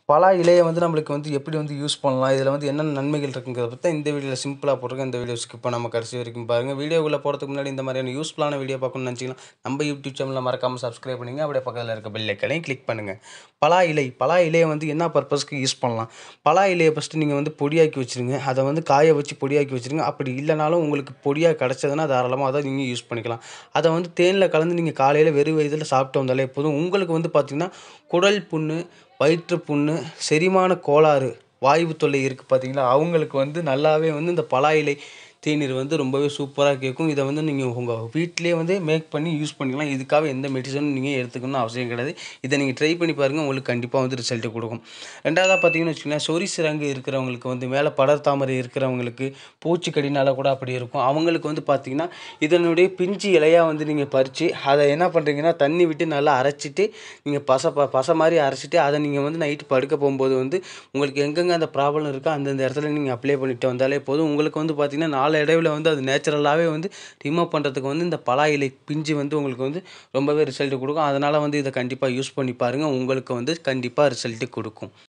பலா இலையை வந்து நம்மளுக்கு வந்து எப்படி வந்து யூஸ் பண்ணலாம் இதில் வந்து என்னென்ன நன்மைகள் இருக்குங்கிறத பற்றி இந்த வீடியோவில் சிம்பிளாக போட்டிருக்கேன் இந்த வீடியோ ஸ்கிப் பண்ணாமல் கடைசி வரைக்கும் பாருங்கள் வீடியோக்குள்ளே போகிறதுக்கு முன்னாடி இந்த மாதிரியான யூஸ்ஃபுல்லான வீடியோ பார்க்கணும்னு நினச்சிங்கன்னா நம்ம யூடியூப் சேனலில் மறக்காமல் சப்ஸ்கிரைப் பண்ணுங்க அப்படியே பக்கத்தில் இருக்க பெல் ஐக்கனையும் கிளிக் பண்ணுங்கள் பலா இலை பலா இலையை வந்து என்ன பர்பஸ்க்கு யூஸ் பண்ணலாம் பலா இலையை ஃபஸ்ட்டு நீங்கள் வந்து பொடியாக்கி வச்சுருங்க அதை வந்து காய வச்சு பொடியாக்கி வச்சுருங்க அப்படி இல்லைனாலும் உங்களுக்கு பொடியாக கிடச்சதுன்னா தாராளமாக அதை நீங்கள் யூஸ் பண்ணிக்கலாம் அதை வந்து தேனில் கலந்து நீங்கள் காலையில் வெறும் வயதில் சாப்பிட்டு வந்தாலே போதும் உங்களுக்கு வந்து பார்த்திங்கன்னா குடல் புண்ணு வயிற்று புண்ணு செரிமான கோளாறு வாய்வு தொல்லை இருக்குது பார்த்தீங்களா அவங்களுக்கு வந்து நல்லாவே வந்து இந்த பலா இலை தேநீர் வந்து ரொம்பவே சூப்பராக கேட்கும் இதை வந்து நீங்கள் உங்கள் வீட்டிலேயே வந்து மேக் பண்ணி யூஸ் பண்ணிக்கலாம் இதுக்காக எந்த மெடிசனும் நீங்கள் எடுத்துக்கணும்னு அவசியம் கிடையாது இதை நீங்கள் ட்ரை பண்ணி பாருங்கள் உங்களுக்கு கண்டிப்பாக வந்து ரிசல்ட்டு கொடுக்கும் ரெண்டாவதாக பார்த்தீங்கன்னு வச்சுக்கோங்களேன் சொறி சிரங்கு இருக்கிறவங்களுக்கு வந்து மேலே படர் தாமரை இருக்கிறவங்களுக்கு பூச்சிக்கடினால கூட அப்படி இருக்கும் அவங்களுக்கு வந்து பார்த்திங்கன்னா இதனுடைய பிஞ்சு இலையாக வந்து நீங்கள் பறித்து அதை என்ன பண்ணுறீங்கன்னா தண்ணி விட்டு நல்லா அரைச்சிட்டு நீங்கள் பசை ப பசை மாதிரி அரைச்சிட்டு அதை நீங்கள் வந்து நைட்டு படுக்க போகும்போது வந்து உங்களுக்கு எங்கெங்கே அந்த ப்ராப்ளம் இருக்கோ அந்தந்த இடத்துல நீங்கள் அப்ளை பண்ணிட்டு வந்தாலே போதும் உங்களுக்கு வந்து பார்த்திங்கன்னா நாலு இடைவில் வந்து அது நேச்சுரலாகவே வந்து ரிமூவ் பண்ணுறதுக்கு வந்து இந்த பலா இலை பிஞ்சு வந்து உங்களுக்கு வந்து ரொம்பவே ரிசல்ட் கொடுக்கும் அதனால் வந்து இதை கண்டிப்பாக யூஸ் பண்ணி பாருங்கள் உங்களுக்கு வந்து கண்டிப்பாக ரிசல்ட்டு கொடுக்கும்